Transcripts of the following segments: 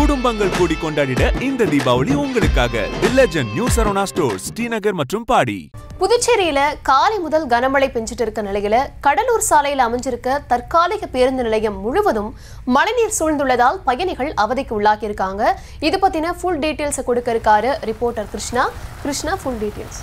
குடும்பங்கள் கூடி கொண்டாடிட இந்த தீபாவளி உங்களுக்காக the legend new Saravana stores Srinagar மற்றும் பாடி புதுச்சேரியில காலை முதல் கனமழை பெஞ்சிட்டு இருக்க நிலையில கடலூர் சாலையில் அமைஞ்சிருக்க தற்காலிக பேருந்து நிலையம் முழுவதும் மழைநீர் சூழ்ந்துள்ளதால் பயணிகள் அவதிக்கு உள்ளாகி இருக்காங்க இது பத்தின ஃபுல் டீடைல்ஸ் கொடுக்க இருக்காரு reporter Krishna Krishna full details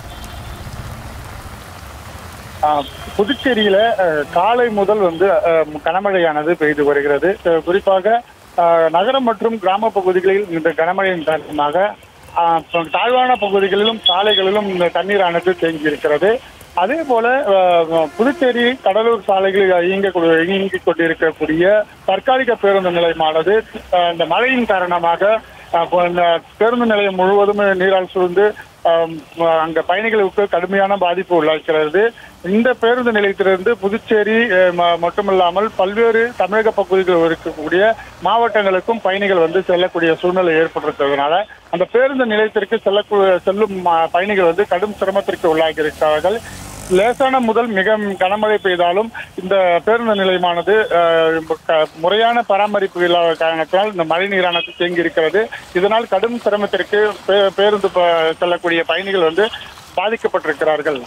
ஆஹ் புதுச்சேரியில அஹ், காலை முதல் வந்து அஹ், கனமழையானது பெய்து வருகிறது அஹ், குறிப்பாக ஆஹ், நகரம் மற்றும் கிராம பகுதிகளில் இந்த கனமழையின் காரணமாக ஆஹ், ப- தாழ்வான பகுதிகளிலும் சாலைகளிலும் இந்த தண்ணீரானது தேங்கி இருக்கிறது அதே போல ஆஹ், புதுச்சேரி கடலூர் சாலைகளில் இயங்க இயங்கிக் கொண்டிருக்கக்கூடிய தற்காலிக பேருந்து நிலையமானது ஆஹ், இந்த மழையின் காரணமாக ஆஹ், இப்போ இந்த பேருந்து நிலையம் முழுவதும் நீரால் சூழ்ந்து ஆம், அங்க பயணிகளுக்கு கடுமையான பாதிப்பு உள்ளாக்கிறது இந்த பேருந்து நிலையத்திலிருந்து புதுச்சேரி அஹ், ம- மட்டுமல்லாமல் பல்வேறு தமிழக பகுதிகளில் இருக்கக்கூடிய மாவட்டங்களுக்கும் பயணிகள் வந்து செல்லக்கூடிய சூழ்நிலை ஏற்பட்டிருக்கிறதுனால அந்த பேருந்து நிலையத்திற்கு செல்லக்கூ செல்லும் ம- பயணிகள் வந்து கடும் சிரமத்திற்கு உள்ளாகி இருக்கிறார்கள் லேசான முதல் மிக கனமழை பெய்தாலும் இந்த பேருந்து நிலையமானது அஹ், க- முறையான பராமரிப்பு இல்லாத காரணத்தினால் இந்த மழை நீரானது தேங்கி இருக்கிறது இதனால் கடும் சிரமத்திற்கு பே- பேருந்து ப- செல்லக்கூடிய பயணிகள் வந்து பாதிக்கப்பட்டிருக்கிறார்கள்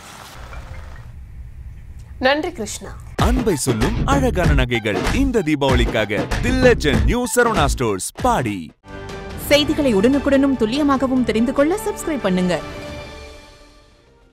நன்றி கிருஷ்ணா அன்பை சொல்லும் அழகான நகைகள் இந்த தீபாவளிக்காக the legend new Saravana stores Padi செய்திகளை உடனுக்குடனும் துல்லியமாகவும் தெரிந்து கொள்ள சப்ஸ்கிரைப் பண்ணுங்க